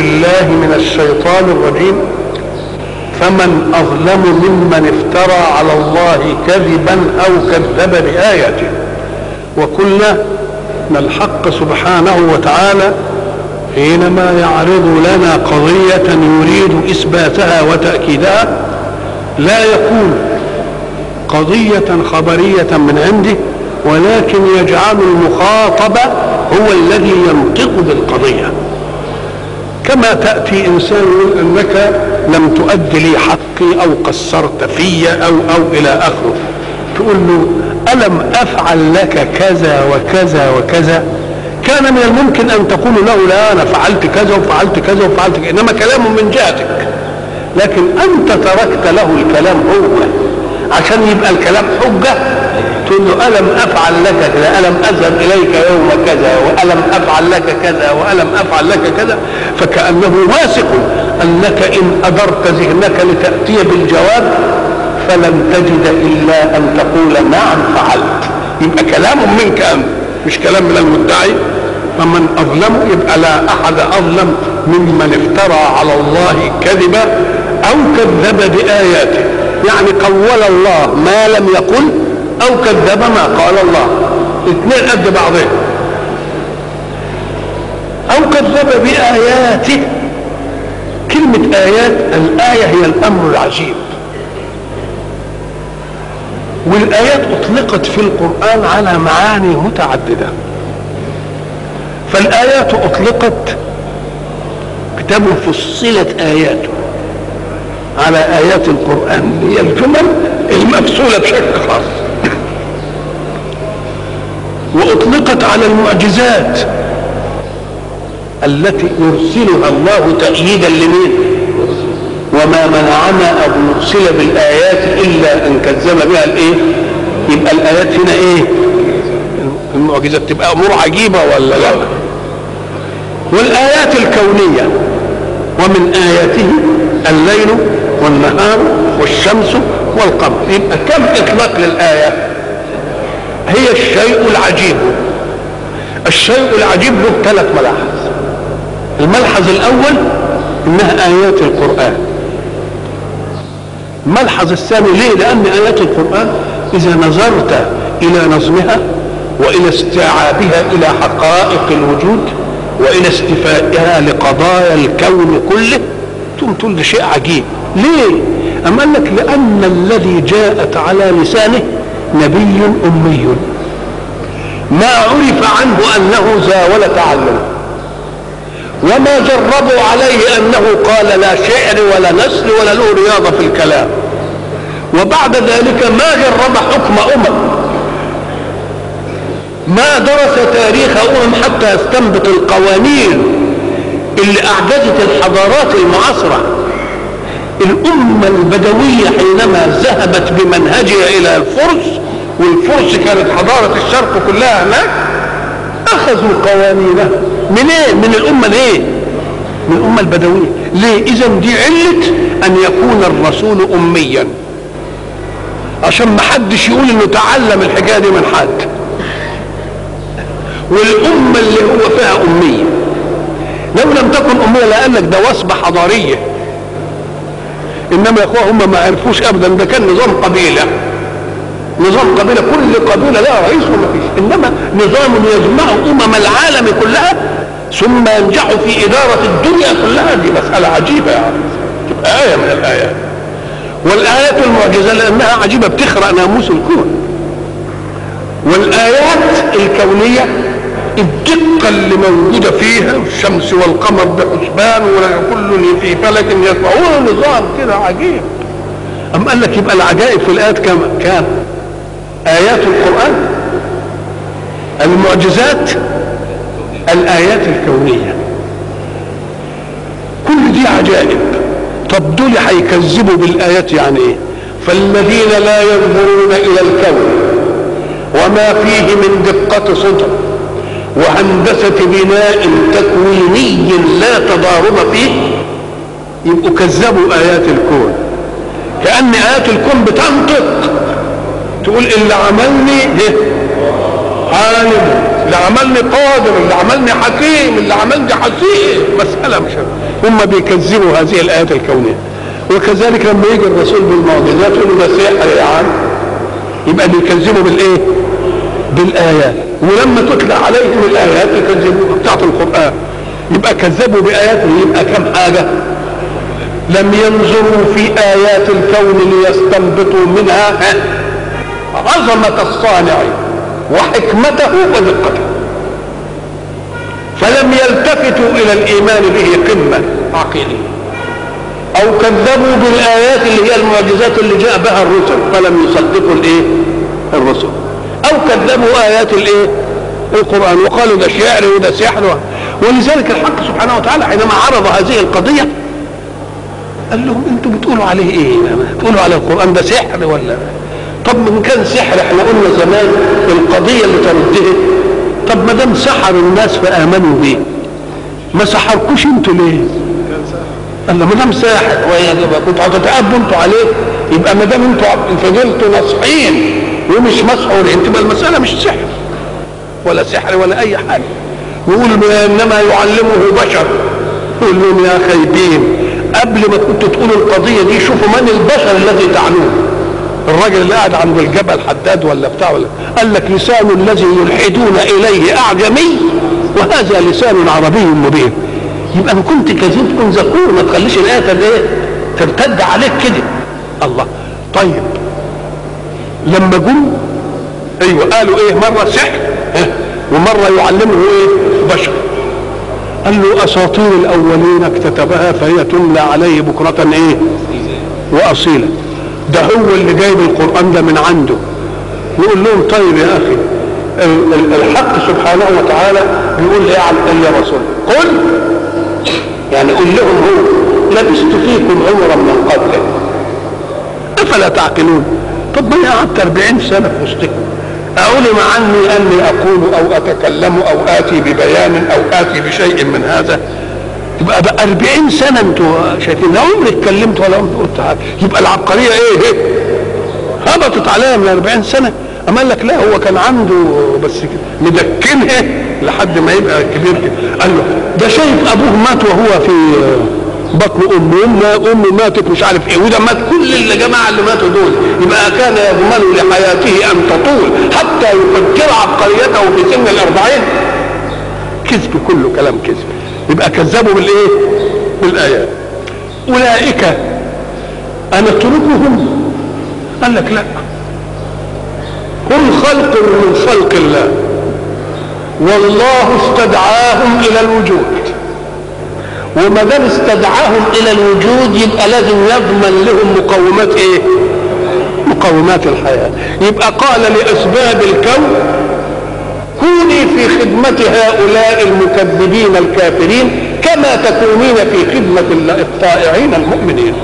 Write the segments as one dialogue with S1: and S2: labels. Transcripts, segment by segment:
S1: بالله من الشيطان الرجيم فمن اظلم ممن افترى على الله كذبا او كذب باياته وقلنا ان الحق سبحانه وتعالى حينما يعرض لنا قضيه يريد اثباتها وتاكيدها لا يقول قضيه خبريه من عنده ولكن يجعل المخاطب هو الذي ينطق بالقضيه كما تأتي إنسان يقول أنك لم تؤد لي حقي أو قصرت في أو أو إلى آخره تقول له ألم أفعل لك كذا وكذا وكذا كان من الممكن أن تقول له لا أنا فعلت كذا وفعلت كذا وفعلت كذا إنما كلام من جهتك لكن أنت تركت له الكلام هو عشان يبقى الكلام حجة تقول له ألم أفعل لك كذا ألم أذهب إليك يوم كذا وألم أفعل لك كذا وألم أفعل لك كذا فكأنه واثق أنك إن أدرت ذهنك لتأتي بالجواب فلن تجد إلا أن تقول نعم فعلت يبقى كلام منك أنت مش كلام من المدعي فمن أظلم يبقى لا أحد أظلم ممن افترى على الله كذبا أو كذب بآياته يعني قول الله ما لم يقل او كذب ما قال الله اثنين قد بعضهم او كذب باياته كلمة آيات الآية هي الأمر العجيب والآيات أطلقت في القرآن على معاني متعددة فالآيات أطلقت كتاب فصلت آياته على آيات القرآن هي الجمل المفصولة بشكل خاص واطلقت على المعجزات التي يرسلها الله تأييدا لمين وما منعنا ان نرسل بالايات الا ان كذب بها الايه يبقى الايات هنا ايه المعجزات تبقى امور عجيبه ولا لا والايات الكونيه ومن اياته الليل والنهار والشمس والقمر يبقى كم اطلاق للايه هي الشيء العجيب الشيء العجيب له ثلاث ملاحظ الملحظ الاول انها ايات القران الملحظ الثاني ليه لان ايات القران اذا نظرت الى نظمها والى استيعابها الى حقائق الوجود والى استيفائها لقضايا الكون كله تقوم تقول ده شيء عجيب ليه أم قال لك لأن الذي جاءت على لسانه نبي أمي ما عرف عنه أنه زاول تعلم وما جربوا عليه أنه قال لا شعر ولا نسل ولا له رياضة في الكلام وبعد ذلك ما جرب حكم أمم ما درس تاريخ أمم حتى يستنبط القوانين اللي أعجزت الحضارات المعاصرة الأمة البدوية حينما ذهبت بمنهجها إلى الفرس والفرس كانت حضارة الشرق كلها هناك أخذوا قوانينها من إيه؟ من الأمة الإيه؟ من الأمة البدوية ليه؟ إذا دي علة أن يكون الرسول أميا عشان ما حدش يقول إنه تعلم الحكاية دي من حد والأمة اللي هو فيها أمية لو لم تكن أمية لقال لك ده وصبة حضارية انما يا اخوه هم ما عرفوش ابدا ده كان نظام قبيله نظام قبيله كل قبيله لها رئيس وما فيش انما نظام يجمع امم العالم كلها ثم ينجح في اداره الدنيا كلها دي مساله عجيبه يعني تبقى ايه من الايات والايات المعجزه لانها عجيبه بتخرق ناموس الكون والايات الكونيه الدقة اللي موجودة فيها الشمس والقمر بحسبان وكل في فلك يسمعون نظام كده عجيب أم قال لك يبقى العجائب في الآيات كم كام آيات القرآن المعجزات الآيات الكونية كل دي عجائب طب دول هيكذبوا بالآيات يعني إيه فالذين لا ينظرون إلى الكون وما فيه من دقة صدر وهندسة بناء تكويني لا تضارب فيه يبقوا كذبوا آيات الكون كأن آيات الكون بتنطق تقول اللي عملني ده عالم اللي عملني قادر اللي عملني حكيم اللي عملني حسيب مسألة مش هم بيكذبوا هذه الايات الكونيه وكذلك لما يجي الرسول بالمعجزات يقول ده سحر يا عم يبقى بيكذبوا بالايه؟ بالايات ولما تتلى عليهم الايات يكذبوا بتاعت القران يبقى كذبوا باياته يبقى كم حاجه لم ينظروا في ايات الكون ليستنبطوا منها عظمه الصانع وحكمته ودقته فلم يلتفتوا الى الايمان به قمه عقيده او كذبوا بالايات اللي هي المعجزات اللي جاء بها الرسل فلم يصدقوا الايه الرسل او كذبوا ايات الايه القران وقالوا ده شعر وده سحر ولذلك الحق سبحانه وتعالى حينما عرض هذه القضيه قال لهم انتوا بتقولوا عليه ايه بتقولوا على القران ده سحر ولا طب من كان سحر احنا قلنا زمان القضيه اللي تردها طب ما دام سحر الناس فامنوا بيه ما سحركوش انتوا ليه قال له ما دام ساحر كنتوا هتتعبوا انتوا عليه يبقى ما دام انتوا فضلتوا ناصحين ومش مسحورين تبقى المساله مش سحر ولا سحر ولا اي حاجه يقول انما يعلمه بشر يقول لهم يا خايبين قبل ما كنتوا تقولوا القضيه دي شوفوا من البشر الذي تعنوه الراجل اللي قاعد عند الجبل حداد ولا بتاع ولا قال لك لسان الذي يلحدون اليه اعجمي وهذا لسان عربي مبين يبقى ان كنت كذبت كن ذكور ما تخليش الايه ايه ترتد عليك كده الله طيب لما جم ايوه قالوا ايه مره سحر ومره يعلمه ايه بشر قال له اساطير الاولين اكتتبها فهي تملى عليه بكره ايه واصيلا ده هو اللي جايب القران ده من عنده يقول لهم طيب يا اخي الحق سبحانه وتعالى بيقول ايه عن يا رسول قل يعني قل لهم هو لبست فيكم عمرا من قبله افلا تعقلون طب ما انا قعدت 40 سنه في وسطكم أعلم عني أني أقول أو أتكلم أو آتي ببيان أو آتي بشيء من هذا يبقى بقى 40 سنة أنتوا شايفين لا عمري اتكلمت ولا عمري قلت حاجة يبقى العبقرية إيه إيه هبطت عليا من 40 سنة أما قال لك لا هو كان عنده بس كده مدكنها لحد ما يبقى كبير كده قال له ده شايف أبوه مات وهو في بطن امه امه امه ماتت مش عارف ايه وده مات كل الجماعه اللي ماتوا دول يبقى كان يضمن لحياته ان تطول حتى يفجر عبقريته في سن الاربعين كذب كله كلام كذب يبقى كذبوا بالايه بالايات اولئك انا اتركهم قال لك لا هم خلق من خلق الله والله استدعاهم الى الوجود وما دام استدعاهم الى الوجود يبقى لازم يضمن لهم مقومات ايه مقومات الحياه يبقى قال لاسباب الكون كوني في خدمة هؤلاء المكذبين الكافرين كما تكونين في خدمة الطائعين المؤمنين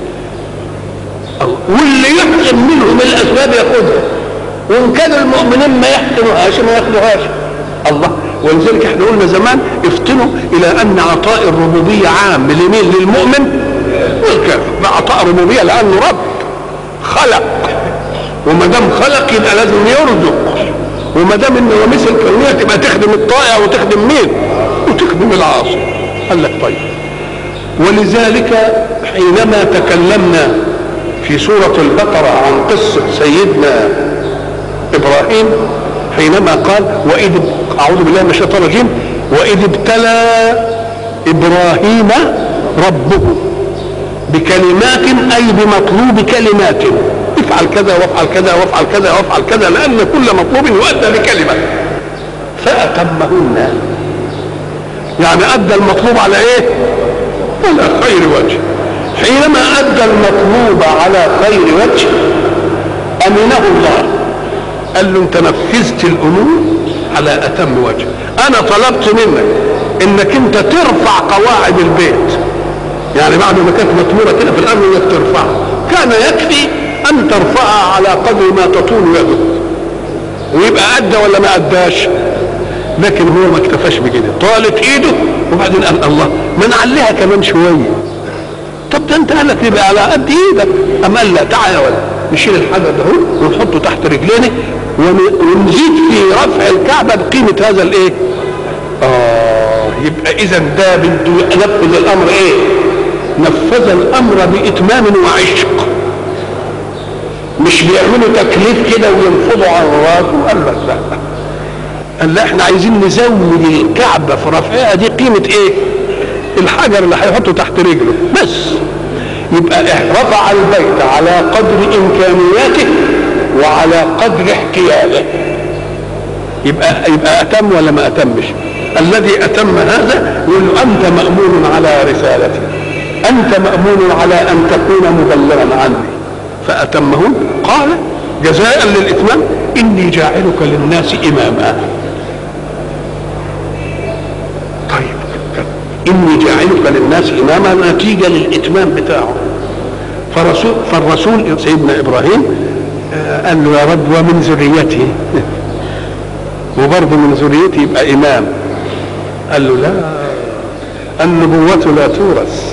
S1: واللي يحسن منهم الأسباب ياخذها وإن كانوا المؤمنين ما يحسنوهاش ما ياخذوهاش الله ولذلك احنا قلنا زمان افتنوا الى ان عطاء الربوبيه عام لمين للمؤمن والكافر ده عطاء ربوبيه لانه رب خلق وما دام خلق يبقى لازم يرزق وما دام انه مثل كونيه تبقى تخدم الطائع وتخدم مين؟ وتخدم العاصي قال لك طيب ولذلك حينما تكلمنا في سورة البقرة عن قصة سيدنا إبراهيم حينما قال وإذ أعوذ بالله من الشيطان الرجيم وإذ ابتلى إبراهيم ربه بكلمات أي بمطلوب كلمات افعل كذا وافعل كذا وافعل كذا وافعل كذا لأن كل مطلوب يؤدى بكلمة فأتمهن يعني أدى المطلوب على إيه؟ على خير وجه حينما أدى المطلوب على خير وجه أمنه الله قال له انت نفذت الامور على اتم وجه انا طلبت منك انك انت ترفع قواعد البيت يعني بعد ما كانت مطمورة كده في الامر انك ترفعها كان يكفي ان ترفعها على قدر ما تطول يده ويبقى ادى ولا ما اداش لكن هو ما اكتفاش بكده طالت ايده وبعدين قال الله ما نعليها كمان شويه طب ده انت قالك يبقى على قد ايدك اما قال لا تعالى يا ولد نشيل الحجر ده ونحطه تحت رجلينا ونزيد في رفع الكعبه بقيمه هذا الايه؟ اه يبقى اذا ده بده ينفذ الامر ايه؟ نفذ الامر باتمام وعشق مش بيعملوا تكليف كده وينفضوا عن راسه قال لك لا قال لا احنا عايزين نزود الكعبه في رفعها دي قيمه ايه؟ الحجر اللي هيحطه تحت رجله بس يبقى رفع البيت على قدر امكانياته وعلى قدر احتياجه يبقى يبقى اتم ولا ما اتمش الذي اتم هذا يقول له انت مامون على رسالتي انت مامون على ان تكون مبلغا عني فاتمه قال جزاء للاتمام اني جاعلك للناس اماما طيب اني جاعلك للناس اماما نتيجه للاتمام بتاعه فرسول فالرسول سيدنا ابراهيم قال له يا رب ومن ذريتي وبرضه من ذريتي يبقى امام قال له لا النبوة لا تورث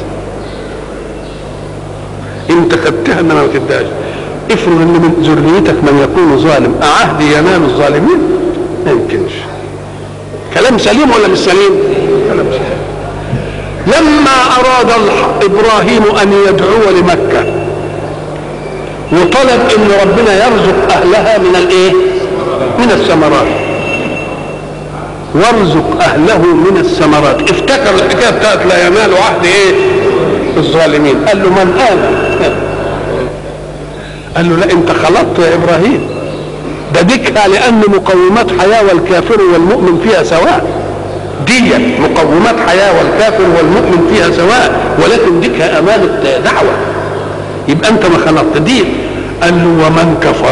S1: انت خدتها انما ما تداش افرض ان من ذريتك من يكون ظالم اعهد ينال الظالمين ما يمكنش كلام سليم ولا مش سليم كلام سليم لما اراد ابراهيم ان يدعو لمكه وطلب ان ربنا يرزق اهلها من الايه من الثمرات وارزق اهله من الثمرات افتكر الحكايه بتاعت لا ينال عهد ايه الظالمين قال له من امن قال له لا انت خلطت يا ابراهيم ده ديكها لان مقومات حياه والكافر والمؤمن فيها سواء دي مقومات حياه والكافر والمؤمن فيها سواء ولكن ديكها امانه دعوه يبقى انت ما خلطت دي قال له ومن كفر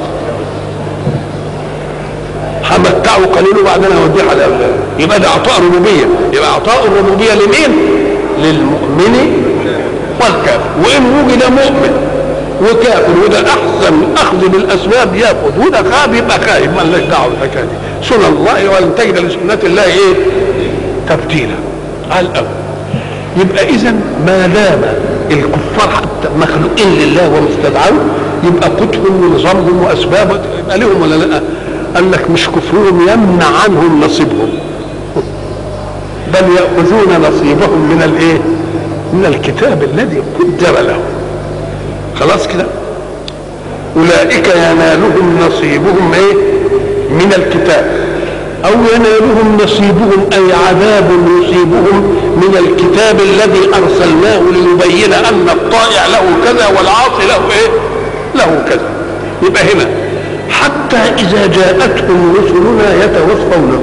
S1: همتعه قليل وبعدين اوديه على اولاد يبقى ده اعطاء ربوبيه يبقى اعطاء الربوبيه لمين؟ للمؤمن والكافر وان وجد مؤمن وكافر وده احسن اخذ بالاسباب ياخذ وده خاب يبقى خايب مالناش دعوه بالحكايه دي سنن الله ولن تجد لسنه الله ايه؟ تبديلا على الاول يبقى اذا ما دام الكفار حتى مخلوقين لله ومستدعون يبقى قوتهم ونظامهم واسبابهم يبقى لهم ولا لا؟ قال لك مش كفرهم يمنع عنهم نصيبهم بل ياخذون نصيبهم من الايه؟ من الكتاب الذي قدر لهم خلاص كده اولئك ينالهم نصيبهم ايه؟ من الكتاب او ينالهم نصيبهم اي عذاب يصيبهم من الكتاب الذي ارسلناه ليبين ان الطائع له كذا والعاصي له ايه له كذا يبقى هنا حتى اذا جاءتهم رسلنا يتوفونهم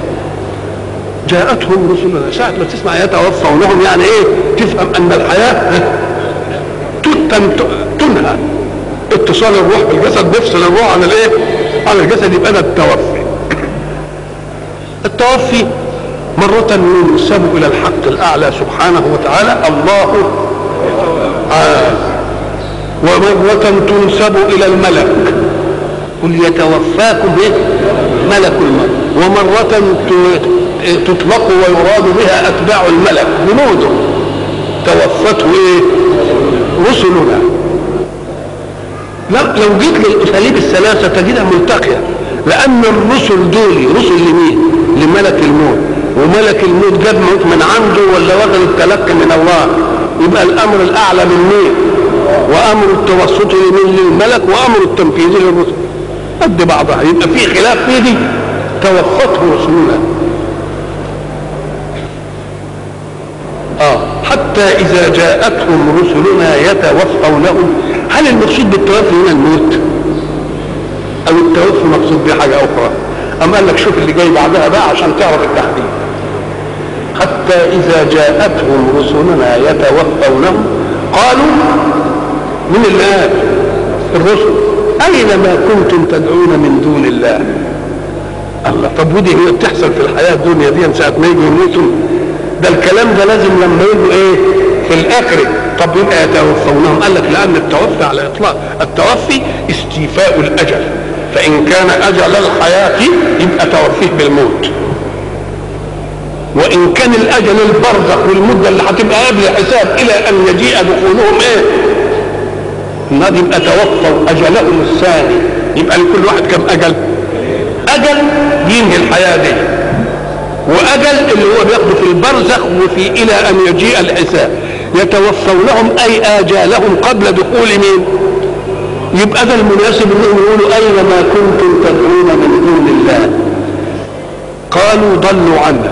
S1: جاءتهم رسلنا ساعة ما تسمع يتوفونهم يعني ايه تفهم ان الحياة تنهى اتصال الروح بالجسد بيفصل الروح عن الايه عن الجسد يبقى ده التوفي التوفي مرة ينسب إلى الحق الأعلى سبحانه وتعالى الله آه ومرة تنسب إلى الملك قل يتوفاكم إيه؟ ملك الموت ومرة تطلق ويراد بها أتباع الملك جنوده توفته إيه؟ رسلنا لا لو جيت للأساليب الثلاثة تجدها ملتقية لأن الرسل دول رسل لمين؟ لملك الموت وملك الموت جاب موت من عنده ولا واخد التلقي من الله يبقى الامر الاعلى من مين وامر التوسط لمين للملك وامر التنفيذ للرسل قد بعضها يبقى في خلاف في دي توفته رسلنا اه حتى اذا جاءتهم رسلنا يتوفونهم هل المقصود بالتوفي هنا الموت او التوفي مقصود بحاجه اخرى أم قال لك شوف اللي جاي بعدها بقى عشان تعرف التحديد حتى إذا جاءتهم رسلنا يتوفونهم قالوا من اللي قال الرسل أين ما كنتم تدعون من دون الله الله طب ودي هي بتحصل في الحياة الدنيا دي ساعة ما يجوا يموتوا ده الكلام ده لازم لما يجوا ايه في الآخر طب يبقى يتوفونهم قال لك لأن التوفي على إطلاق التوفي استيفاء الأجل فإن كان أجل الحياة يبقى توفيه بالموت وإن كان الأجل البرزخ والمدة اللي هتبقى قبل الحساب إلى أن يجيء دخولهم إيه؟ النار يبقى توفوا أجلهم الثاني يبقى لكل واحد كم أجل؟ أجل ينهي الحياة دي وأجل اللي هو بياخده في البرزخ وفي إلى أن يجيء الحساب يتوفونهم اي اجالهم قبل دخول مين يبقى ده المناسب انهم يقولوا اين ما كنتم تدعون من دون الله قالوا ضلوا عنا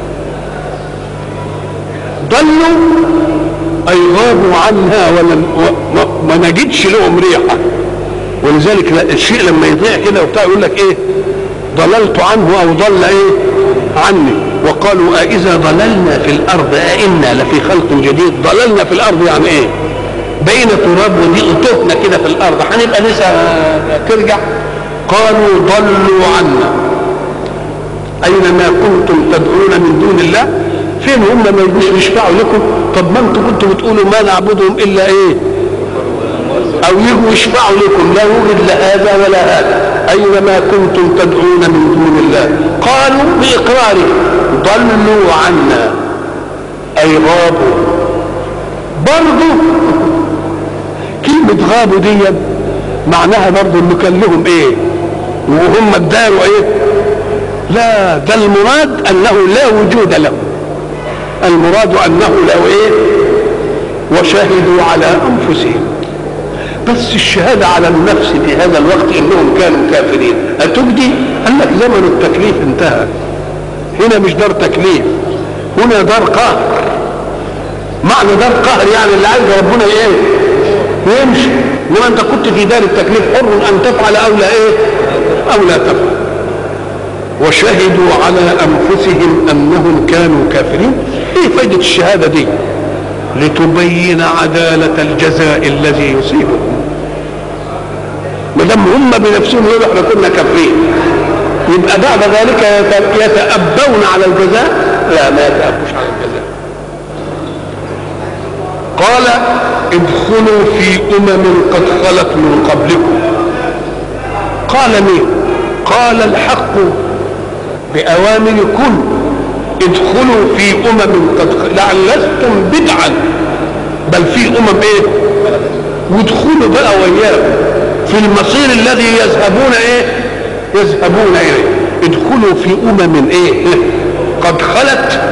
S1: ضلوا اي غابوا عنها ولم ما نجدش لهم ريحه ولذلك الشيء لما يضيع كده وبتاع يقول لك ايه ضللت عنه او ضل ايه عني وقالوا أإذا ضللنا في الأرض أئنا لفي خلق جديد ضللنا في الأرض يعني إيه بين تراب وتهنا كده في الأرض هنبقى لسه ترجع قالوا ضلوا عنا أينما كنتم تدعون من دون الله فين هم ما يجوش يشفعوا لكم طب ما انتم كنتوا بتقولوا ما نعبدهم إلا إيه أو يجوا يشفعوا لكم لا يوجد لا هذا ولا هذا أينما كنتم تدعون من دون الله قالوا بإقرارهم ضلوا عنا أي غابوا برضو كلمة غابوا دي معناها برضو انه كان لهم ايه وهم اداروا ايه لا ده المراد انه لا وجود له المراد انه له ايه وشهدوا على انفسهم بس الشهادة على النفس في هذا الوقت انهم كانوا كافرين هتجدي قال لك زمن التكليف انتهى هنا مش دار تكليف هنا دار قهر معنى دار قهر يعني اللي عايز ربنا ايه يمشي انما انت كنت في دار التكليف حر ان تفعل او لا ايه او لا تفعل وشهدوا على انفسهم انهم كانوا كافرين ايه فايده الشهاده دي لتبين عدالة الجزاء الذي يصيبهم ما دام هم بنفسهم يقولوا احنا كنا كافرين يبقى بعد ذلك يتأبون على الجزاء لا ما يتأبوش على الجزاء قال ادخلوا في أمم قد خلت من قبلكم قال مين قال الحق بأوامر كل ادخلوا في امم قد لعن لستم بدعا بل في امم ايه وادخلوا بقى وياهم في المصير الذي يذهبون ايه يذهبون اليه ادخلوا في امم ايه قد خلت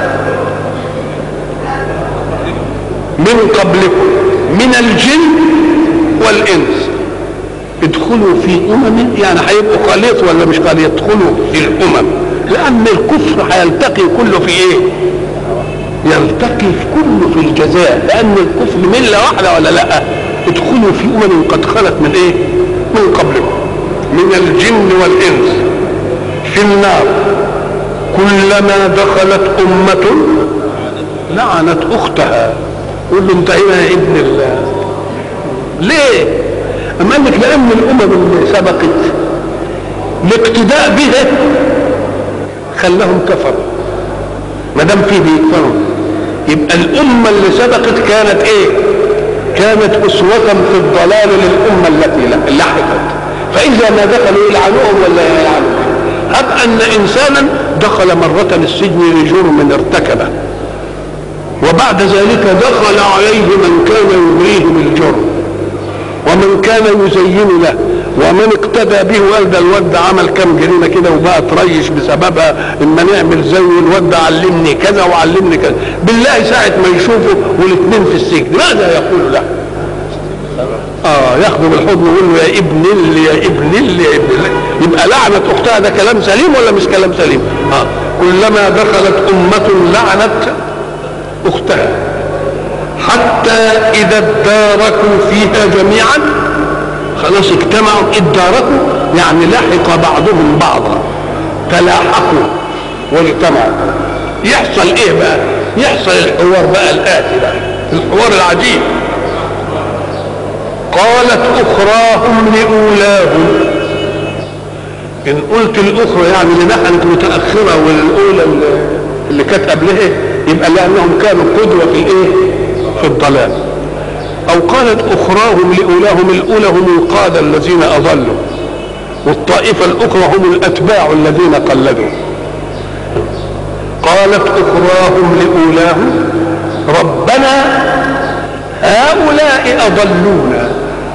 S1: من قبلكم من الجن والانس ادخلوا في امم يعني هيبقوا خليط ولا مش خليط ادخلوا في الامم لان الكفر هيلتقي كله في ايه يلتقي في كله في الجزاء لان الكفر مله واحده ولا لا ادخلوا في امم قد خلت من ايه من قبلكم من الجن والانس في النار كلما دخلت امه لعنت اختها قول له انت هنا يا ابن الله ليه اما قال لك لان الامم اللي سبقت الاقتداء بها خلاهم كفروا ما دام في بيكفروا يبقى الامه اللي سبقت كانت ايه كانت اسوه في الضلال للامه التي لحقت فاذا ما دخلوا يلعنوهم ولا يلعنوهم هب ان انسانا دخل مره السجن لجرم ارتكبه وبعد ذلك دخل عليه من كان يغريه بالجرم ومن كان يزين له ومن اقتدى به وقال ده الواد ده عمل كام جريمه كده وبقى تريش بسببها اما نعمل زي الواد ده علمني كذا وعلمني كذا بالله ساعه ما يشوفه والاثنين في السجن ماذا يقول له؟ اه ياخده بالحضن ويقول له يا ابن اللي يا ابن اللي يا ابن اللي يبقى لعنه اختها ده كلام سليم ولا مش كلام سليم؟ اه كلما دخلت امه لعنت اختها حتى اذا اداركوا فيها جميعا خلاص اجتمعوا اداركوا يعني لحق بعضهم بعضا تلاحقوا واجتمعوا يحصل ايه بقى يحصل الحوار بقى الاتي بقى الحوار العجيب قالت اخراهم لاولاهم ان قلت الاخرى يعني اللي نحنت متاخره والاولى اللي كانت قبلها يبقى لانهم كانوا قدوه في الايه في الضلال او قالت اخراهم لاولاهم الاولى هم القاده الذين اضلوا والطائفه الاخرى هم الاتباع الذين قلدوا قالت اخراهم لاولاهم ربنا هؤلاء اضلونا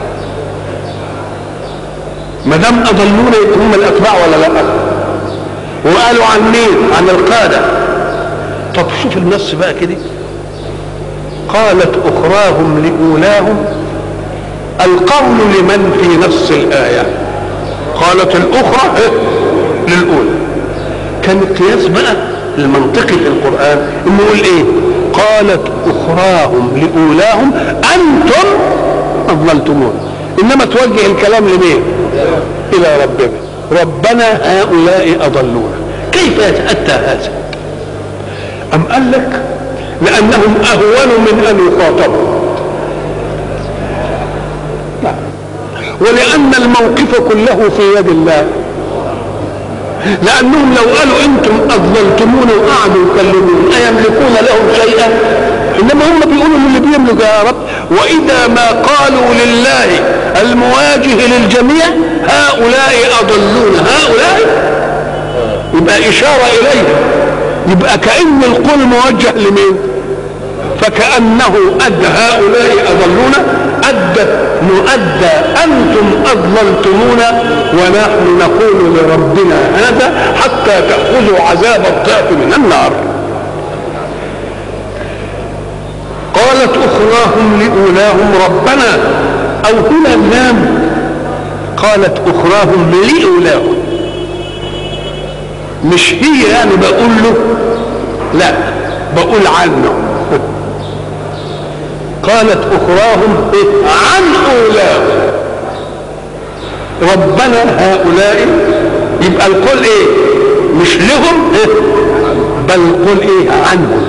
S1: ما دام اضلونا يبقى هم الاتباع ولا لا وقالوا عن مين عن القاده طب شوف النص بقى كده قالت أخراهم لأولاهم القول لمن في نفس الآية قالت الأخرى إيه؟ للأولى كان القياس بقى المنطقي في القرآن إنه يقول إيه قالت أخراهم لأولاهم أنتم أضللتمون إنما توجه الكلام لمين إلى ربنا ربنا هؤلاء أضلونا كيف يتأتى هذا أم قال لك لأنهم أهون من أن يخاطبوا لا. ولأن الموقف كله في يد الله لأنهم لو قالوا أنتم أضللتمون وقعدوا يكلمون أيملكون لهم شيئا إنما هم بيقولوا للي بيملك يا رب وإذا ما قالوا لله المواجه للجميع هؤلاء أضلون هؤلاء يبقى إشارة إليه يبقى كأن القول موجه لمين فكأنه أدى هؤلاء أضلون أدى نؤدى أنتم أضللتمونا ونحن نقول لربنا هذا حتى تأخذوا عذاب الضعف من النار قالت أخراهم لأولاهم ربنا أو هنا اللام قالت أخراهم لأولاهم مش هي يعني بقول له لا بقول عنه قالت اخراهم إيه؟ عن اولاهم ربنا هؤلاء يبقى القول ايه مش لهم إيه؟ بل القول ايه عنهم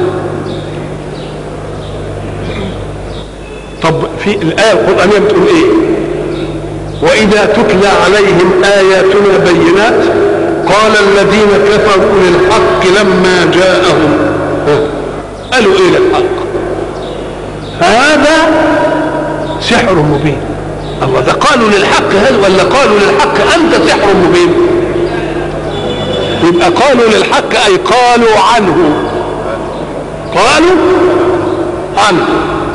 S1: طب في الايه القرانيه بتقول ايه واذا تتلى عليهم اياتنا بينات قال الذين كفروا للحق لما جاءهم قالوا ايه للحق هذا سحر مبين الله ده قالوا للحق هل ولا قالوا للحق انت سحر مبين يبقى قالوا للحق اي قالوا عنه قالوا عنه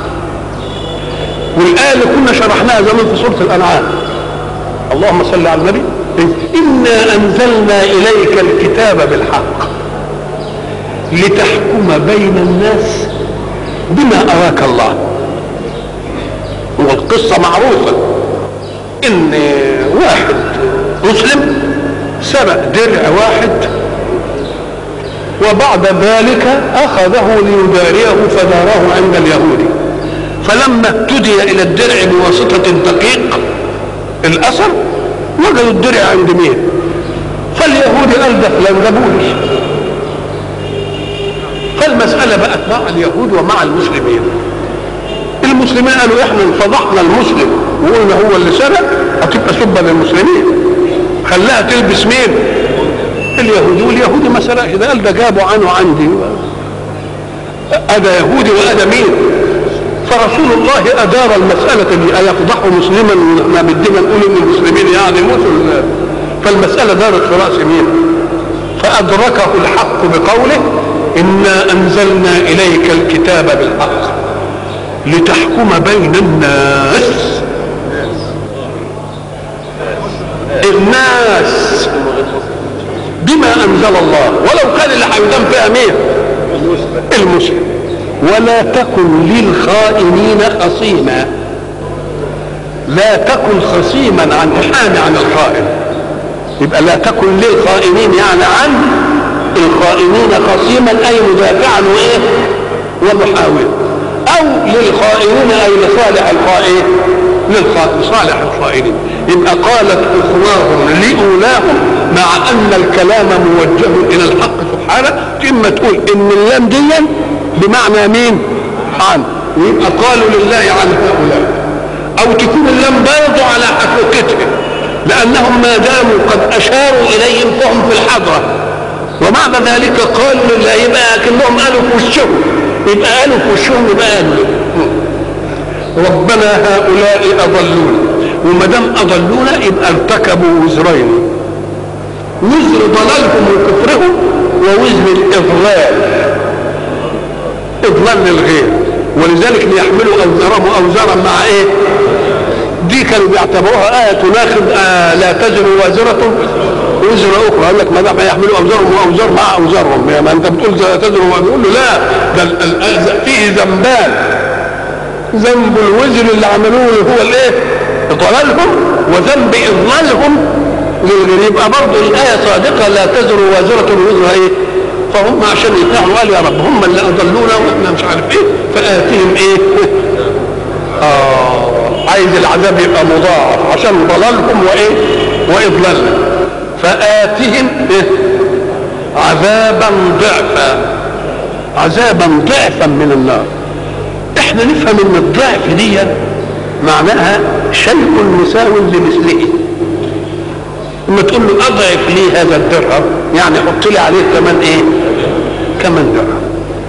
S1: والآية اللي كنا شرحناها زمان في سورة الأنعام اللهم صل على النبي إنا أنزلنا إليك الكتاب بالحق لتحكم بين الناس بما أراك الله والقصة معروفة إن واحد مسلم سرق درع واحد وبعد ذلك أخذه ليداريه فداراه عند اليهودي فلما ابتدي إلى الدرع بواسطة دقيق الأثر وجدوا الدرع عند مين فاليهودي قال ده فلان جابولي فالمسألة بقت مع اليهود ومع المسلمين المسلمين قالوا احنا فضحنا المسلم وقلنا هو اللي سرق هتبقى سبة للمسلمين خلاها تلبس مين اليهودي واليهودي ما سرقش ده قال ده جابوا عنه عندي أدا يهودي وأدا مين فرسول الله أدار المسألة دي أيفضح مسلما ما بدنا نقول إن المسلمين يعني موتوا فالمسألة دارت في رأس مين فأدركه الحق بقوله إنا أنزلنا إليك الكتاب بالحق لتحكم بين الناس الناس بما أنزل الله ولو كان اللي هيدام فيها مين المسلم ولا تكن للخائنين خصيما لا تكن خصيما عن حامي عن الخائن يبقى لا تكن للخائنين يعني عن الخائنين خصيما اي مدافعا وايه ومحاولا او للخائنين اي لصالح الخائن لصالح الخائنين يبقى قالت اخراهم لاولاهم مع ان الكلام موجه الى الحق سبحانه اما تقول ان اللام دي بمعنى مين عن ويبقى قالوا لله عن هؤلاء او تكون اللام برضه على حقيقتهم لانهم ما داموا قد اشاروا اليهم فهم في الحضره ومعنى ذلك قالوا لله يبقى كانهم قالوا في وشهم يبقى قالوا في وشهم يبقى قالوا ربنا هؤلاء اضلونا وما دام اضلونا يبقى ارتكبوا وزرين وزر ضلالهم وكفرهم ووزر الاضلال اضلال للغير ولذلك ليحملوا اوزارهم اوزارا مع ايه دي كانوا بيعتبروها آية تناخذ آه لا تزر وازرة وزر أخرى قال لك ما دام يحملوا أوزارهم وأوزار مع أوزارهم ما أنت بتقول لا تزر بيقول له لا ده فيه ذنبان ذنب الوزر اللي عملوه هو الايه ضلالهم وذنب اضلالهم للغير يبقى برضه الايه صادقه لا تزر وازره وزر ايه فهم عشان يطلعوا قالوا يا رب هم اللي اضلونا واحنا مش عارف ايه فاتهم ايه اه عايز العذاب يبقى مضاعف عشان ضلالهم وايه واضلالهم فاتهم إيه؟ عذابا ضعفا عذابا ضعفا من النار احنا نفهم ان الضعف دي معناها شيء مساو لمثله لما تقول له اضعف لي هذا الدرهم يعني حط لي عليه كمان ايه كمان درهم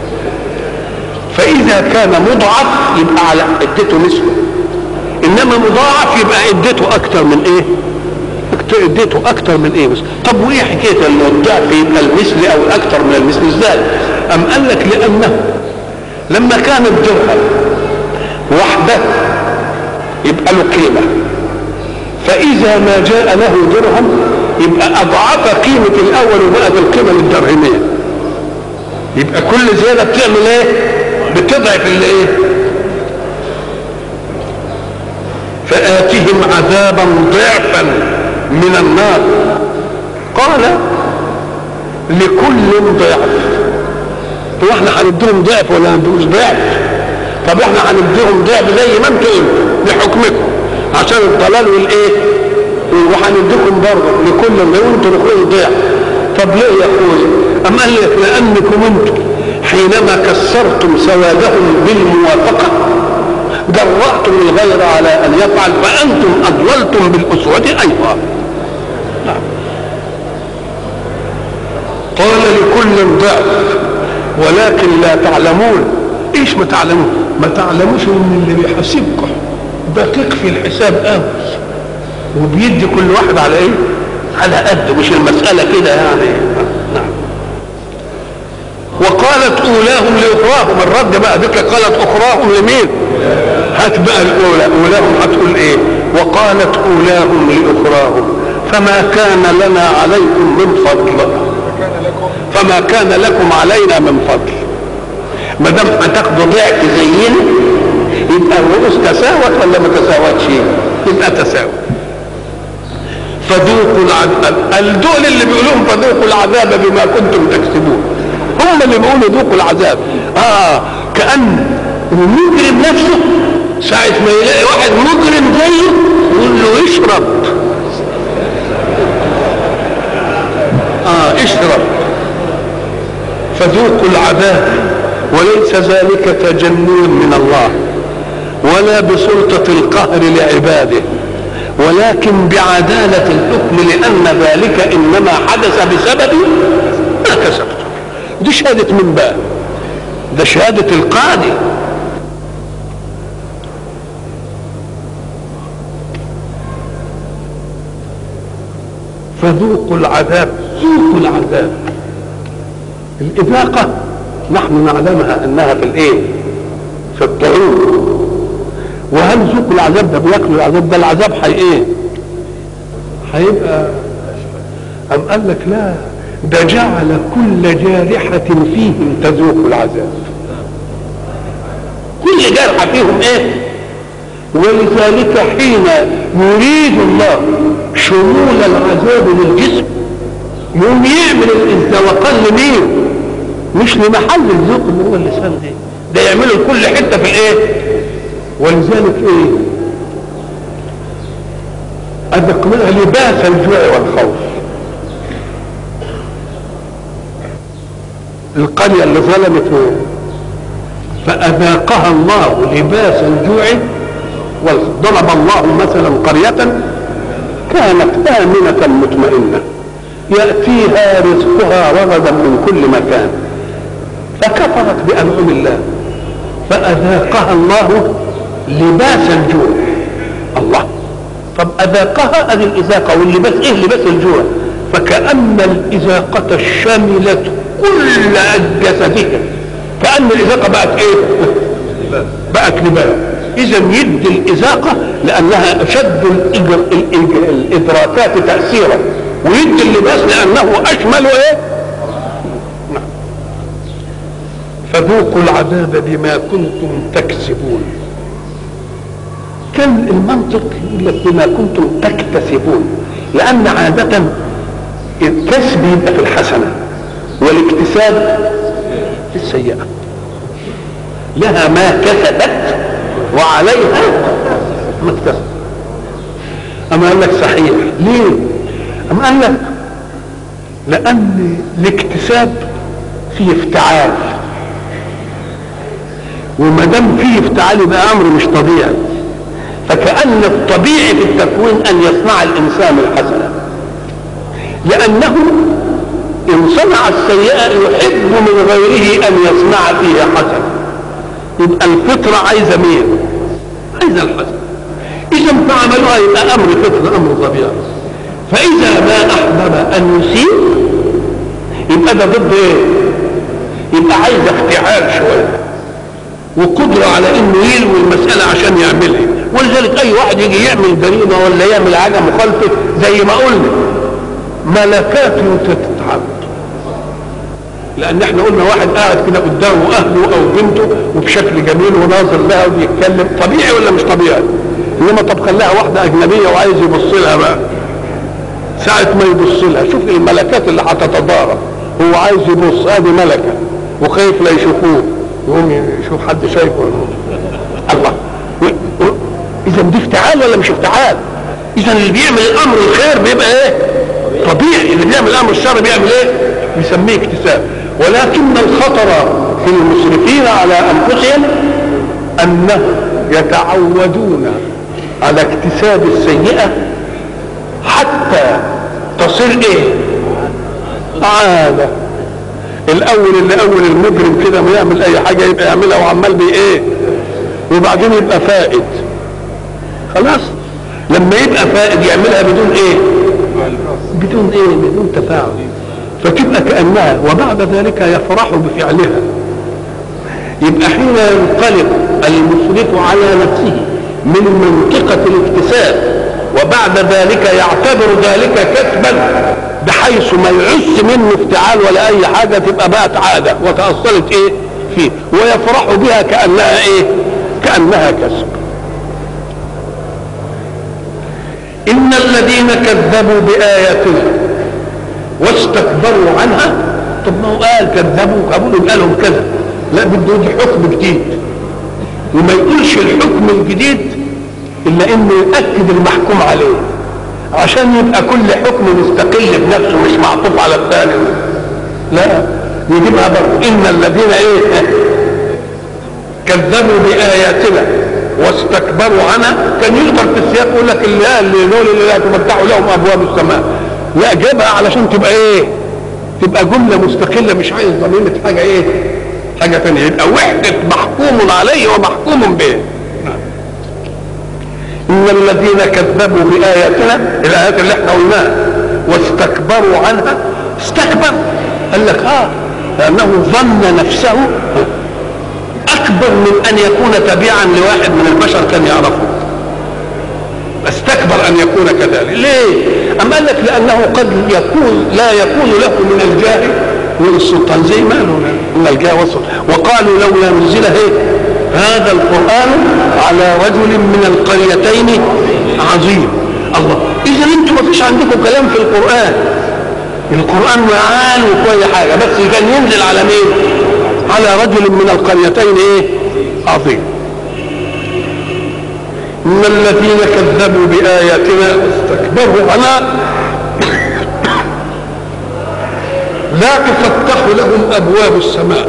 S1: فاذا كان مضعف يبقى على اديته نصفه انما مضاعف يبقى اديته اكتر من ايه اديته اكتر من ايه بس طب وايه حكايه ان الضعف يبقى المثل او الاكثر من المثل ازاي ام قال لك لانه لما كان الدرهم وحده يبقى له قيمه فاذا ما جاء له درهم يبقى اضعاف قيمه الاول وبقت القيمه للدرهميه يبقى كل زياده بتعمل ايه بتضعف اللي ايه فآتهم عذابا ضعفا من النار قال لكل ضعف هو احنا هنديهم ضعف ولا هنديهمش ضعف طب احنا هنديهم ضعف زي ما انتوا قلتوا بحكمكم عشان الضلال والايه وهنديكم برضه لكل وانتوا لكل ضعف طب ليه يا اخويا ام قال لك لانكم انتم حينما كسرتم سوادهم بالموافقه جرأتم الغير على ان يفعل فانتم اضللتم بالاسوه ايضا نعم. قال لكل ضعف ولكن لا تعلمون ايش ما تعلمون ما تعلموش ان اللي بيحاسبكم دقيق في الحساب قوي وبيدي كل واحد على ايه على قد مش المسألة كده يعني نعم وقالت أولاهم لأخراهم الرد بقى ذكر قالت أخراهم لمين هات بقى الأولى أولاهم هتقول إيه وقالت أولاهم لأخراهم فما كان لنا عليكم من فضل فما كان لكم علينا من فضل ما دام هتاخدوا ضعف زينا يبقى الرؤوس تساوت ولا ما تساوتش يبقى تساوت فذوقوا العذاب دول اللي بيقولون فذوقوا العذاب بما كنتم تكسبون هم اللي بيقولوا ذوقوا العذاب اه كان المجرم نفسه ساعة ما يلاقي واحد مجرم زيه يقول له اشرب اه اشرب فذوقوا العذاب وليس ذلك تجني من الله ولا بسلطة القهر لعباده ولكن بعدالة الحكم لأن ذلك إنما حدث بسبب ما كسبته دي شهادة من بقى ده شهادة القاضي فذوقوا العذاب ذوقوا العذاب الإذاقة نحن نعلمها أنها في الإيه؟ في الطعوم وهل ذوقوا العذاب ده بياكلوا العذاب ده العذاب حي إيه؟ هيبقى أم قال لك لا ده جعل كل جارحة فيهم تذوق العذاب كل جرحة فيهم ايه ولذلك حين يريد الله شمول العذاب للجسم يقوم يعمل الازدواقان لمين مش لمحل الذوق اللي هو اللسان ده ده يعمله لكل حته في الايه ولذلك ايه أذقناها لباس الجوع والخوف القرية اللي ظلمت فأذاقها الله لباس الجوع وضرب الله مثلا قرية كانت آمنة مطمئنة يأتيها رزقها رغدا من كل مكان فكفرت بأنعم الله فأذاقها الله لباس الجوع الله طب أذاقها أدي الإذاقة واللباس إيه لباس الجوع فكأن الإذاقة شملت كل جسدها كأن الإذاقة بقت إيه بقت لباس إذا يدي الإذاقة لأنها أشد الإجر... الإج- الإدراكات تأثيرا ويدي اللباس لأنه أشمل إيه نعم. فذوقوا العذاب بما كنتم تكسبون كان المنطق يقول لك بما كنتم تكتسبون لان عاده الكسب يبقى في الحسنه والاكتساب في السيئه لها ما كسبت وعليها ما اكتسبت اما قال لك صحيح ليه اما قال لك لان الاكتساب فيه افتعال وما دام فيه افتعال يبقى امر مش طبيعي فكأن الطبيعي في التكوين أن يصنع الإنسان الحسنة لأنه إن صنع السيئة يحب من غيره أن يصنع فيها حسنة يبقى الفطرة عايزة مين؟ عايزة الحسنة إذا فعملوها يبقى أمر فطرة أمر طبيعي فإذا ما أحبب أن يسيء يبقى ده ضد إيه؟ يبقى عايز افتعال شوية وقدرة على إنه يلوي المسألة عشان يعملها ولذلك اي واحد يجي يعمل جريمه ولا يعمل حاجه مخالفه زي ما قلنا ملكات تتعب لان احنا قلنا واحد قاعد كده قدامه اهله او بنته وبشكل جميل وناظر لها وبيتكلم طبيعي ولا مش طبيعي انما طب خلاها واحده اجنبيه وعايز يبص لها بقى ساعة ما يبص لها شوف الملكات اللي هتتضارب هو عايز يبص ادي ملكة وخايف لا يشوفوه يقوم يشوف حد شايفه الله اذا دي افتعال ولا مش افتعال اذا اللي بيعمل الامر الخير بيبقى ايه طبيعي اللي بيعمل الامر الشر بيعمل ايه بيسميه اكتساب ولكن الخطر في المسرفين على انفسهم انهم يتعودون على اكتساب السيئه حتى تصير ايه عاده الاول اللي اول المجرم كده ما يعمل اي حاجه يبقى يعملها وعمال بي ايه وبعدين يبقى فائد خلاص لما يبقى فائد يعملها بدون ايه بدون ايه بدون تفاعل فتبقى كانها وبعد ذلك يفرح بفعلها يبقى حين ينقلب المسرف على نفسه من منطقة الاكتساب وبعد ذلك يعتبر ذلك كسبا بحيث ما يعس منه افتعال ولا اي حاجة تبقى بقت عادة وتأصلت ايه فيه ويفرح بها كأنها ايه كأنها كسب إن الذين كذبوا بآياتنا واستكبروا عنها طب ما هو قال كذبوا قالوا قال لهم كذا لا بده يجي حكم جديد وما يقولش الحكم الجديد إلا إنه يأكد المحكوم عليه عشان يبقى كل حكم مستقل بنفسه مش معطوف على الثاني لا يجيبها برضه إن الذين إيه كذبوا بآياتنا واستكبروا عنها كان يقدر في السياق يقول لك اللي قال لدول اللي لا تفتحوا لهم ابواب السماء لا جابها علشان تبقى ايه تبقى جمله مستقله مش عايز ضميمه حاجه ايه حاجه ثانيه يبقى وحده محكوم عليه ومحكوم به ان الذين كذبوا باياتنا الايات اللي احنا قلناها واستكبروا عنها استكبر قال لك اه لانه ظن نفسه اكبر من ان يكون تبعا لواحد من البشر كان يعرفه استكبر ان يكون كذلك ليه ام قال لك لانه قد يكون لا يكون له من الجاه والسلطان زي ما له من الجاه والسلطان وقالوا لولا نزل ايه هذا القران على رجل من القريتين عظيم الله اذا انتم ما فيش عندكم كلام في القران القران معان وكل حاجه بس كان ينزل على مين على رجل من القريتين ايه عظيم ان الذين كذبوا باياتنا واستكبروا عنها لا تفتح لهم ابواب السماء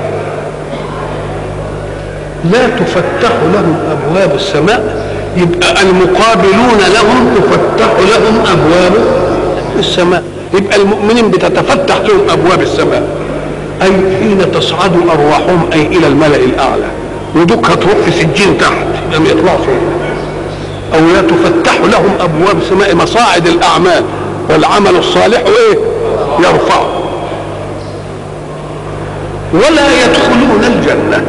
S1: لا تفتح لهم ابواب السماء يبقى المقابلون لهم تفتح لهم ابواب السماء يبقى المؤمنين بتتفتح لهم ابواب السماء اي حين تصعد ارواحهم اي الى الملا الاعلى ودك هتروح في سجين تحت لم يطلعوا او لا تفتح لهم ابواب السماء مصاعد الاعمال والعمل الصالح ايه يرفعه ولا يدخلون الجنه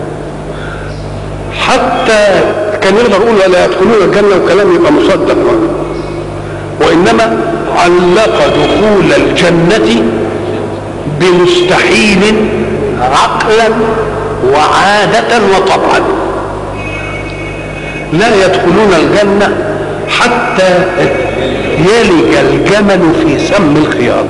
S1: حتى كان يقدر يقول ولا يدخلون الجنه وكلام يبقى مصدق وانما علق دخول الجنه بمستحيل عقلا وعادة وطبعا لا يدخلون الجنة حتى يلج الجمل في سم الخياط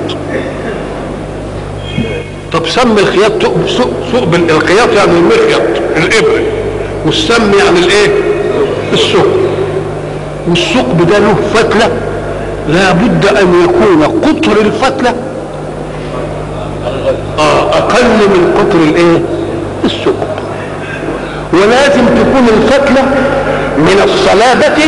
S1: طب سم الخياط ثقب الخياط يعني المخيط الابره والسم يعني الايه الثقب والثقب ده له فتله لابد ان يكون قطر الفتله آه اقل من قطر الايه الثقب ولازم تكون الفتله من الصلابه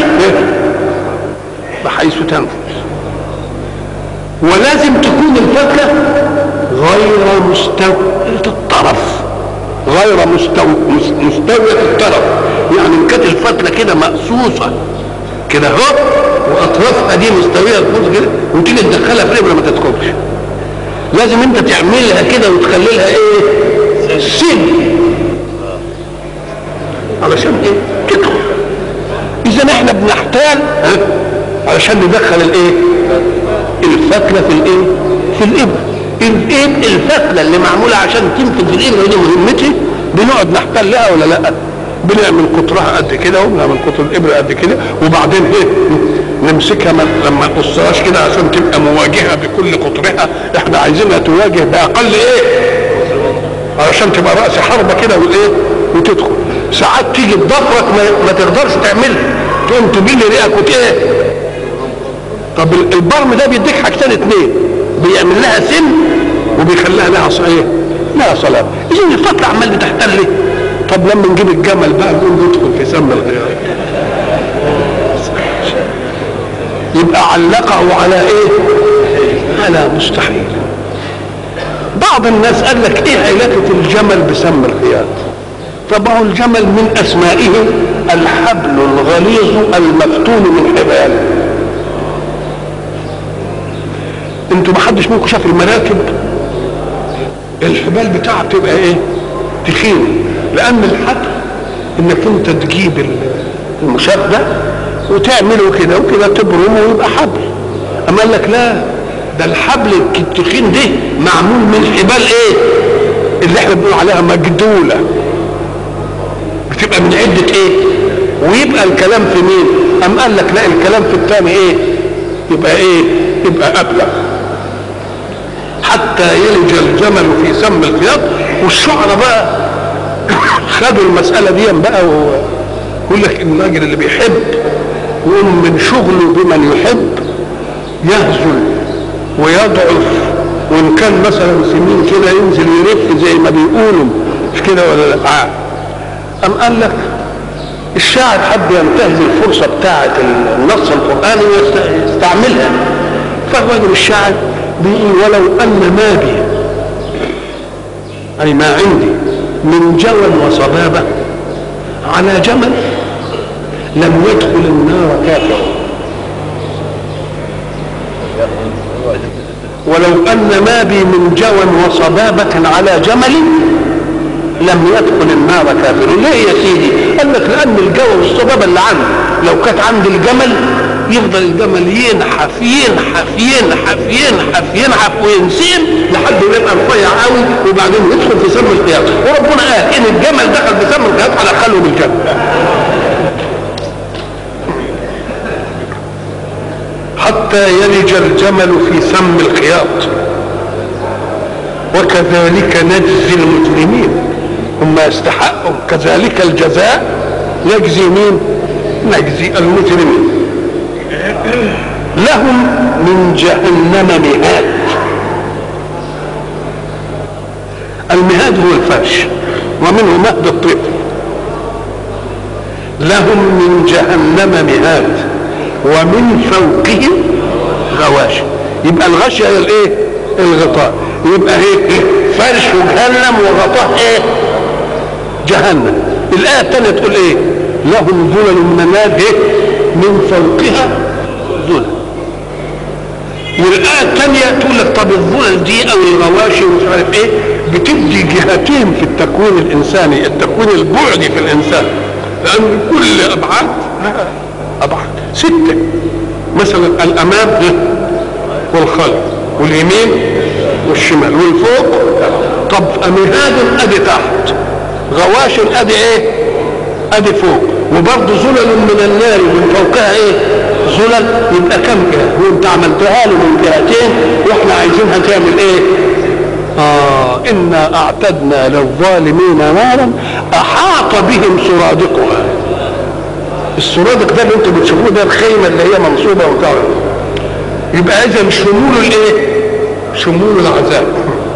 S1: بحيث تنفذ ولازم تكون الفتله غير مستوية الطرف غير مستو... مستوية الطرف يعني ان كانت الفتلة كده مقصوصة كده اهو واطرافها دي مستوية تبص كده وتيجي تدخلها في الابرة ما تدخلش لازم انت تعملها كده وتخلي لها ايه سن علشان ايه تدخل اذا احنا بنحتال ها علشان ندخل الايه الفتلة في الايه في الابره الايه الفتله اللي معموله عشان تنفذ الابره دي مهمتي بنقعد نحتل لها ولا لا بنعمل قطرها قد كده وبنعمل قطر الابره قد كده وبعدين ايه نمسكها لما نقصهاش كده عشان تبقى مواجهه بكل قطرها احنا عايزينها تواجه باقل ايه علشان تبقى راس حربه كده والايه وتدخل ساعات تيجي بضفرك ما, ما تقدرش تعملها تقوم تبل ريقك وتايه طب البرم ده بيديك حاجتين اتنين بيعمل لها سن وبيخليها لها صحيح لها صلاة إذا الفتلة عمال بتحتل طب لما نجيب الجمل بقى نقول ندخل في سم الخيار يبقى علقه على ايه على مستحيل بعض الناس قال لك ايه علاقة الجمل بسم الخياط طبعا الجمل من اسمائه الحبل الغليظ المفتون من حبال انتوا ما حدش منكم شاف المراكب الحبال بتاعها بتبقى ايه تخين لان الحبل انك انت تجيب المشاف ده وتعمله كده وكده تبرمه ويبقى حبل اما قال لك لا ده الحبل التخين ده معمول من حبال ايه اللي احنا بنقول عليها مجدوله بتبقى من عده ايه ويبقى الكلام في مين ام قال لك لا الكلام في الثاني ايه يبقى ايه يبقى ابلغ حتى يلج الجمل في سم الخياط والشعراء بقى خدوا المسألة دي بقى ويقول لك إن الراجل اللي بيحب يقوم من شغله بمن يحب يهزل ويضعف وإن كان مثلا سمين كده ينزل يرف زي ما بيقولوا مش كده ولا لا؟ آه. أم قال لك الشاعر حب ينتهز الفرصة بتاعة النص القرآني ويستعملها فالرجل الشاعر بيقول ولو ان ما بي اي ما عندي من جوى وصبابه على جمل لم يدخل النار كافر ولو ان ما بي من جوى وصبابة على جمل لم يدخل النار كافر ليه يا سيدي قال لك لان الجوى والصبابة اللي عندي لو كانت عند الجمل يفضل الجمل ينحف ينحف ينحف ينحف ينحف وينسيم لحد ما يبقى رفيع قوي وبعدين يدخل في سم الخياط وربنا قال ان الجمل دخل في سم الخياط على خلوه بالجنه حتى يلج الجمل في سم الخياط وكذلك نجزي المجرمين هم يستحقوا كذلك الجزاء يجزي مين نجزي المجرمين لهم من جهنم مهاد المهاد هو الفرش ومنه مهد الطير لهم من جهنم مهاد ومن فوقهم غواش يبقى الغش هي الايه الغطاء يبقى هيك فرش جهنم وغطاء ايه جهنم الايه الثانيه تقول ايه لهم ظلل مناد ايه من فوقها ظلل والآية الثانية تقول لك طب الظلل دي أو الغواشي ومش عارف إيه بتدي جهتين في التكوين الإنساني التكوين البعدي في الإنسان لأن كل أبعاد أبعاد ستة مثلا الأمام والخلف واليمين والشمال والفوق طب مهاد أدي تحت غواش أدي إيه؟ أدي فوق وبرضه زلل من النار ومن فوقها ايه زلل يبقى كم جهه وانت عملتها له من جهتين واحنا عايزينها تعمل ايه آه إنا أعتدنا للظالمين نارا أحاط بهم سرادقها السرادق ده اللي انتم بتشوفوه ده الخيمة اللي هي منصوبة وبتاع يبقى إذا شمول الإيه؟ شمول العذاب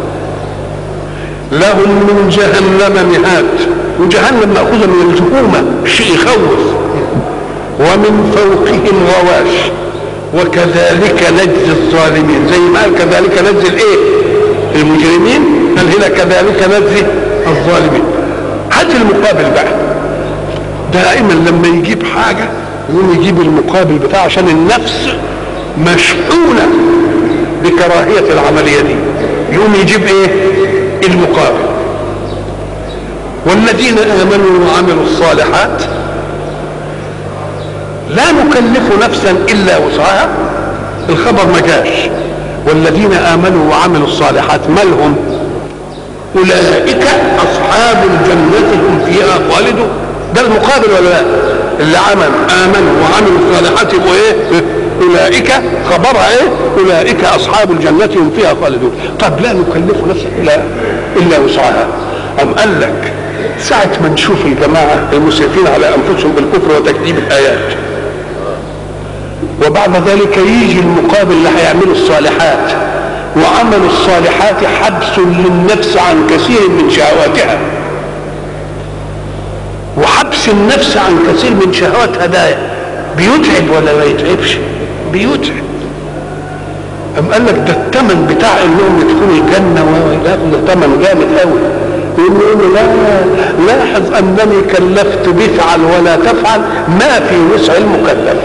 S1: لهم من جهنم مهاد وجهنم مأخوذة من الجهومة شيء يخوف ومن فوقهم غواش وكذلك نجزي الظالمين زي ما قال كذلك نجزي الايه المجرمين قال هنا كذلك نجزي الظالمين هات المقابل بقى دائما لما يجيب حاجه يقوم يجيب المقابل بتاعه عشان النفس مشحونه بكراهيه العمليه دي يقوم يجيب ايه المقابل والذين امنوا وعملوا الصالحات لا نكلف نفسا الا وسعها الخبر ما جاش والذين امنوا وعملوا الصالحات ما لهم اولئك اصحاب الجنه هم فيها خالدون ده المقابل ولا لا اللي عمل امنوا وعملوا الصالحات يبقوا ايه اولئك خبرها ايه اولئك اصحاب الجنه هم فيها خالدون طب لا نكلف نفسا الا الا وسعها ام قال لك ساعة ما نشوف الجماعة المسرفين على أنفسهم بالكفر وتكذيب الآيات وبعد ذلك يجي المقابل اللي هيعملوا الصالحات وعمل الصالحات حبس للنفس عن كثير من شهواتها وحبس النفس عن كثير من شهواتها ده بيتعب ولا ما يتعبش بيتعب أم قال لك ده الثمن بتاع انهم يدخلوا الجنه وياخدوا ثمن جامد قوي يقول له لا لاحظ انني كلفت بفعل ولا تفعل ما في وسع المكلف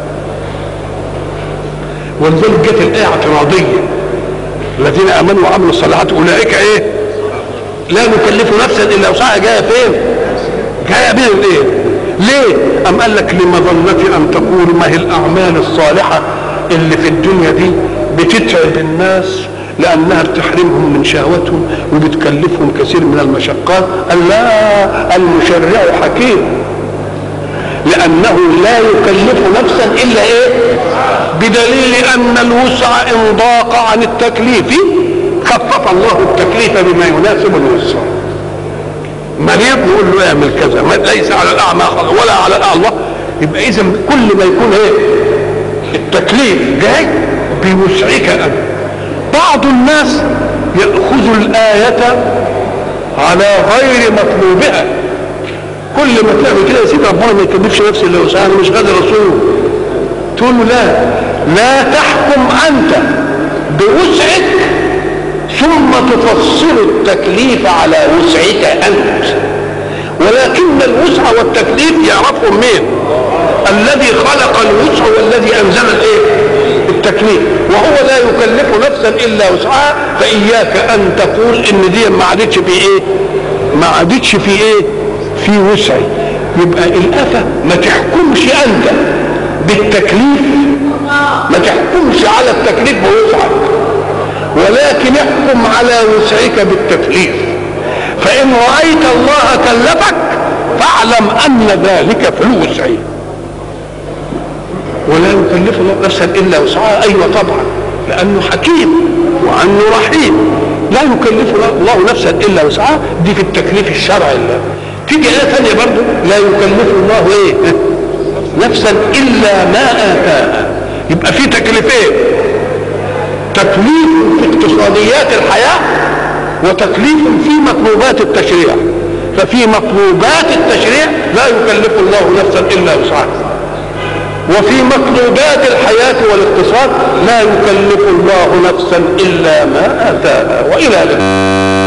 S1: ولذلك جت الايه اعتراضيه الذين امنوا وعملوا الصالحات اولئك ايه لا نكلف نفسا الا وسعها جايه فين جايه بين ايه ليه ام قال لك لمظنه ان تقول ما هي الاعمال الصالحه اللي في الدنيا دي بتتعب الناس لانها بتحرمهم من شهوتهم وبتكلفهم كثير من المشقات قال لا المشرع حكيم لانه لا يكلف نفسا الا ايه بدليل ان الوسع ان ضاق عن التكليف خفف الله التكليف بما يناسب الوسع مريض نقول له اعمل كذا ما ليس على الاعمى ولا على الله يبقى اذا كل ما يكون ايه التكليف جاي بوسعك انت بعض الناس ياخذ الايه على غير مطلوبها كل ما تعمل كده يا سيدي ربنا ما يكلفش نفسه الا وسعها انا مش قادر اصوم تقول له لا لا تحكم انت بوسعك ثم تفصل التكليف على وسعك انت ولكن الوسع والتكليف يعرفهم مين الذي خلق الوسع والذي انزل الايه التكليف وهو لا يكلف نفسا الا وسعها فاياك ان تقول ان دي ما عادتش في ايه ما عادتش في ايه في وسعي يبقى الافه ما تحكمش انت بالتكليف ما تحكمش على التكليف بوسعك ولكن احكم على وسعك بالتكليف فان رايت الله كلفك فاعلم ان ذلك في الوسع ولا يكلف الله نفسا الا وسعها ايوه طبعا لانه حكيم وانه رحيم لا يكلف الله نفسا الا وسعها دي في التكليف الشرعي الله تيجي ايه ثانيه برضه لا يكلف الله ايه نفسا الا ما اتاها يبقى في تكليفين تكليف في اقتصاديات الحياه وتكليف في مطلوبات التشريع ففي مطلوبات التشريع لا يكلف الله نفسا الا وسعها وفي مطلوبات الحياة والاقتصاد لا يكلف الله نفسا إلا ما آتاها وإلى ذلك